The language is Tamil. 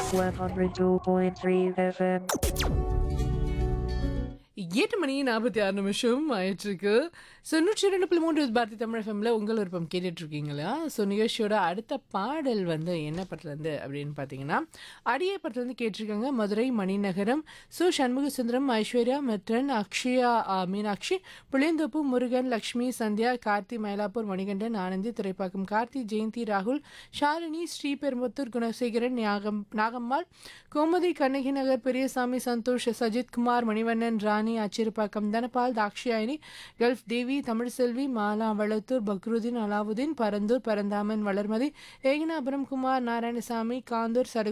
102.3 FM. எட்டு மணி நாற்பத்தி ஆறு நிமிஷம் ஆயிட்டுருக்கு ஸோ நூற்றி ரெண்டு புள்ளி மூன்று பாரதி தமிழ் எஃப்எம்ல உங்கள் விருப்பம் கேட்டுட்டு இருக்கீங்களா ஸோ நிகழ்ச்சியோட அடுத்த பாடல் வந்து என்ன பட்டிருந்து அப்படின்னு பார்த்தீங்கன்னா அடியே பட்டிருந்து கேட்டிருக்காங்க மதுரை மணிநகரம் சு சண்முக சுந்தரம் ஐஸ்வர்யா மித்ரன் அக்ஷயா ஆ, மீனாட்சி புளியந்தோப்பு முருகன் லக்ஷ்மி சந்தியா கார்த்தி மயிலாப்பூர் மணிகண்டன் ஆனந்தி துறைப்பாக்கம் கார்த்தி ஜெயந்தி ராகுல் ஷாலினி ஸ்ரீபெரும்புத்தூர் குணசேகரன் நாகம் நாகம்மாள் கோமதி கண்ணகி நகர் பெரியசாமி சந்தோஷ் சஜித் குமார் மணிவண்ணன் ராணி அச்சிறுப்பாக்கம் தனபால் தாக்ஷியாயினி கல்ஃப் தேவி தமிழ்செல்வி மாலா வளத்தூர் பக்ருதீன் அலாவுதீன் பரந்தூர் பரந்தாமன் வளர்மதி ஏகனாபுரம் குமார் நாராயணசாமி காந்தூர் சடு